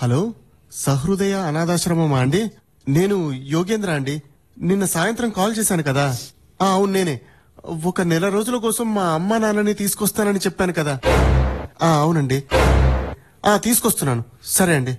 Hello సహృదయ అనాథాశ్రమమా అండి నేను యోగేంద్ర అండి నిన్న సాయంత్రం కాల్ చేశాను కదా ఆ అవును నేనే ఒక నెల రోజుల కోసం మా అమ్మ నాన్నని తీసుకొస్తానని చెప్పాను కదా ఆ అవునండి ఆ తీసుకొస్తున్నాను సరే అండి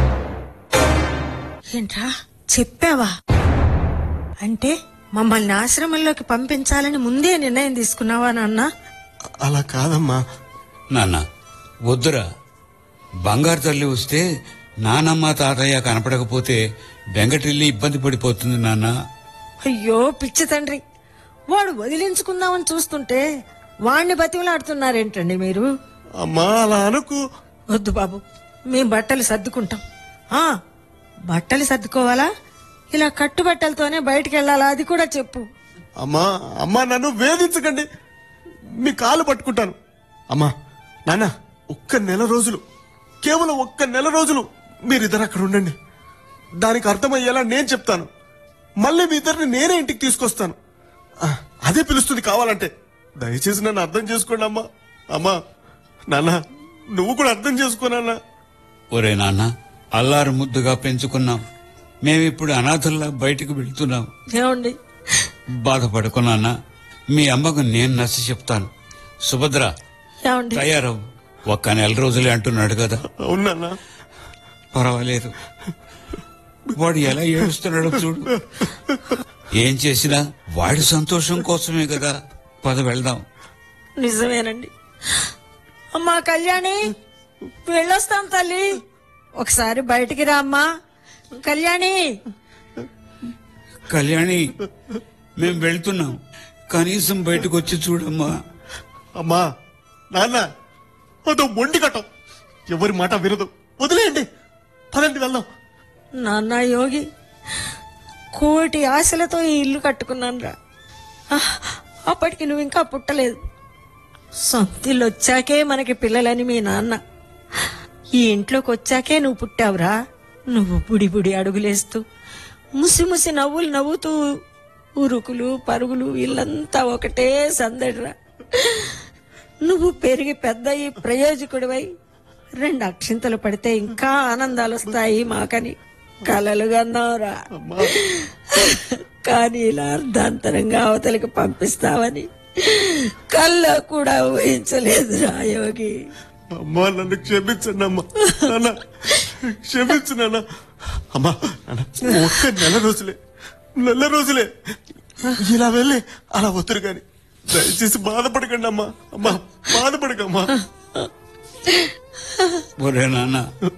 ఏంట్రా చెప్పావా అంటే మమ్మల్ని ఆశ్రమంలోకి పంపించాలని ముందే నిర్ణయం తీసుకున్నావా నాన్న అలా కాదమ్మా నాన్న వద్దురా బంగారు తల్లి వస్తే నానమ్మ తాతయ్య కనపడకపోతే వెంకటిల్లి ఇబ్బంది పడిపోతుంది నాన్న అయ్యో పిచ్చి తండ్రి వాడు వదిలించుకుందామని చూస్తుంటే వాణ్ణి బతిమలాడుతున్నారేంటండి మీరు అమ్మా అలా అనుకు వద్దు బాబు మేం బట్టలు సర్దుకుంటాం ఆ బట్టలు సర్దుకోవాలా ఇలా కట్టుబట్టలతోనే బయటికి వెళ్ళాలా అది కూడా చెప్పు అమ్మా అమ్మా నన్ను వేధించకండి మీ కాలు పట్టుకుంటాను అమ్మా నాన్న ఒక్క నెల రోజులు కేవలం ఒక్క నెల రోజులు మీరిద్దరు అక్కడ ఉండండి దానికి అర్థమయ్యేలా నేను చెప్తాను మళ్ళీ మీ ఇద్దరిని నేనే ఇంటికి తీసుకొస్తాను ఆ, అదే పిలుస్తుంది కావాలంటే దయచేసి నన్ను అర్థం చేసుకోండి అమ్మా అమ్మా నాన్న నువ్వు కూడా అర్థం చేసుకోనన్నా ఒరే నాన్న అల్లారు ముద్దుగా పెంచుకున్నాం మేమిప్పుడు అనాథల్లా బయటికి వెళ్తున్నాం ఏమండి బాధపడుకున్నానా మీ అమ్మకు నేను నచ్చ చెప్తాను సుభద్ర ఏమండి తయారవు ఒక్క నెల రోజులే అంటున్నాడు కదా అవునన్నా పర్వాలేదు వాడు ఎలా ఏడుస్తున్నాడో చూడు ఏం చేసినా వాడి సంతోషం కోసమే కదా పద వెళ్దాం నిజమేనండి అమ్మా కళ్యాణి వెళ్ళొస్తాం తల్లి ఒకసారి బయటికి రా అమ్మా కళ్యాణి కళ్యాణి మేం వెళ్తున్నాం కనీసం బయటకు వచ్చి చూడమ్మా అమ్మా నాన్న అదో మొండి కట్టం ఎవరి మాట వినదు వదిలేయండి పదండి వెళ్దాం నాన్న యోగి కోటి ఆశలతో ఈ ఇల్లు కట్టుకున్నానురా ఆహ్, అప్పటికి నువ్వు ఇంకా పుట్టలేదు సొంతిల్లు వచ్చాకే మనకి పిల్లలని మీ నాన్న ఈ ఇంట్లోకి వచ్చాకే నువ్వు పుట్టావురా నువ్వు బుడి బుడి అడుగులేస్తూ ముసి ముసి నవ్వులు నవ్వుతూ ఉరుకులు పరుగులు ఇల్లంతా ఒకటే సందడిరా నువ్వు పెరిగి పెద్దయి ప్రయోజకుడివై రెండు అక్షింతలు పడితే ఇంకా ఆనందాలు వస్తాయి మాకని కలలు కన్నావురా కానీ ఇలా అర్ధాంతరంగా అవతలికి పంపిస్తావని కల్లో కూడా ఊహించలేదు యోగి అమ్మా నన్ను క్షమించండి అమ్మా నాన్న క్షమించు నాన్న అమ్మా నాన్న ఒక్క నెల రోజులే నెల రోజులే ఇలా వెళ్ళి అలా వద్దురు గాని దయచేసి బాధపడకండి అమ్మా అమ్మా బాధపడకమ్మా ఒరే నాన్న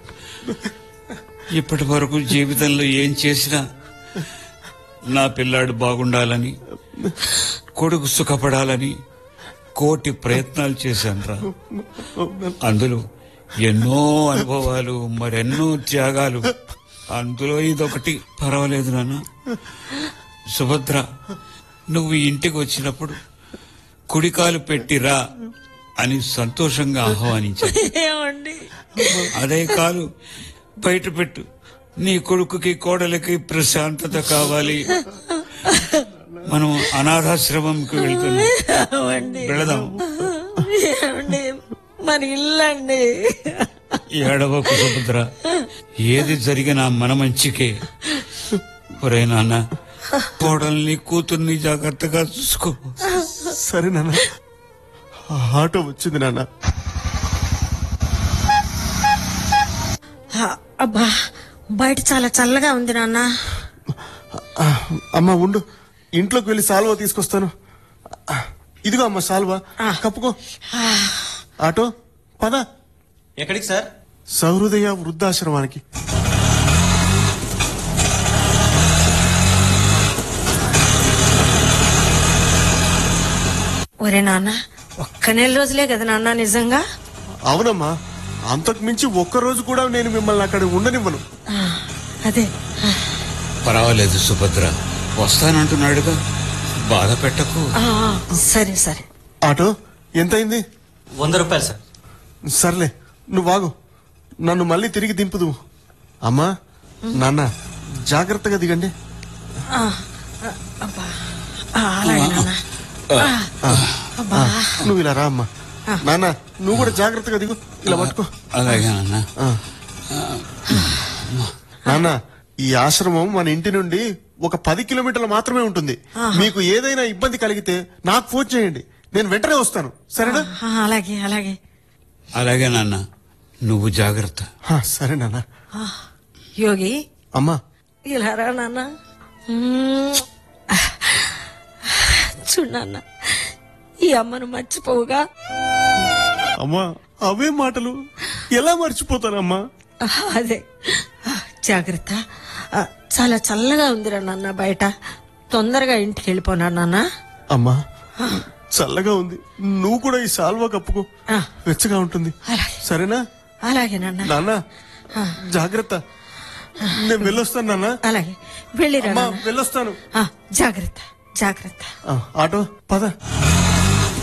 ఇప్పటి వరకు జీవితంలో ఏం చేసినా నా పిల్లాడు బాగుండాలని కొడుకు సుఖపడాలని కోటి ప్రయత్నాలు చేశానురా అందులో ఎన్నో అనుభవాలు మరెన్నో త్యాగాలు అందులో ఇదొకటి పర్వాలేదు నాన్న సుభద్ర నువ్వు ఇంటికి వచ్చినప్పుడు కుడికాలు పెట్టిరా అని సంతోషంగా ఆహ్వానించాను ఏమండి అదే కాదు బయట పెట్టు నీ కొడుకుకి కోడలికి ప్రశాంతత కావాలి మనం అనాథాశ్రమంకి వెళ్తున్నాం ఏమండి వెళదాం ఏమండి మన ఇల్లండి ఏడవకు సుభద్ర ఏది జరిగినా మన మంచికే ఒరే నాన్న కోడల్ని కూతుర్ని జాగ్రత్తగా చూసుకో సరే నాన్న ఆ ఆటో వచ్చింది నాన్న ఆ, అబ్బా బయట చాలా చల్లగా ఉంది నాన్న ఆ, అమ్మా ఉండు ఇంట్లోకి వెళ్ళి సాల్వా తీసుకొస్తాను ఆ, ఇదిగో అమ్మా సాల్వా ఆ. కప్పుకో ఆటో పద ఎక్కడికి సార్ సహృదయ వృద్ధాశ్రమానికి ఒరే నాన్న ఒక్క నెల రోజులే కదా నాన్న నిజంగా అవునమ్మా అంతకు మించి ఒక్క రోజు కూడా నేను మిమ్మల్ని అక్కడ ఉండనివ్వను ఆ, అదే ఆ, పర్వాలేదు సుభద్ర వస్తానంటున్నాడుగా బాధ పెట్టకు ఆ, సరే సరే ఆటో ఎంతైంది వంద రూపాయలు సార్ సర్లే నువ్వు ఆగు నన్ను మళ్ళీ తిరిగి దింపుదు అమ్మా నాన్న జాగ్రత్తగా దిగండి ఆ, ఆ, అబ్బా ఆ, అలాగే నాన్న ఆ, అబ్బా నువ్వు ఇలా రా అమ్మా నాన్న నువ్వు కూడా జాగ్రత్తగా దిగు ఇలా పట్టుకో అలాగే నాన్న ఆ, నాన్న ఈ ఆశ్రమం మన ఇంటి నుండి ఒక పది కిలోమీటర్లు మాత్రమే ఉంటుంది మీకు ఏదైనా ఇబ్బంది కలిగితే నాకు ఫోన్ చేయండి నేను వెంటనే వస్తాను సరేనా ఆ, అలాగే అలాగే అలాగే నాన్న నువ్వు జాగ్రత్త హా, సరే నాన్న ఆ, యోగి అమ్మా ఇలా రా నాన్న మ్మ్. చూడు నాన్న ఈ అమ్మను మర్చిపోవుగా అమ్మా అవే మాటలు ఎలా మర్చిపోతానమ్మా ఆ, అదే ఆ, జాగ్రత్త ఆ, చాలా చల్లగా ఉందిరా నాన్న బయట తొందరగా ఇంటికి వెళ్ళిపోనా నాన్న అమ్మా చల్లగా ఉంది నువ్వు కూడా ఈ సాల్వా కప్పుకో ఆ. వెచ్చగా ఉంటుంది అలాగే సరేనా అలాగే నాన్న నాన్న జాగ్రత్త నేను వెళ్ళొస్తాను నాన్న అలాగే వెళ్ళిరా అమ్మా నాన్న వెళ్ళొస్తాను ఆ, జాగ్రత్త జాగ్రత్త ఆ, ఆటో పద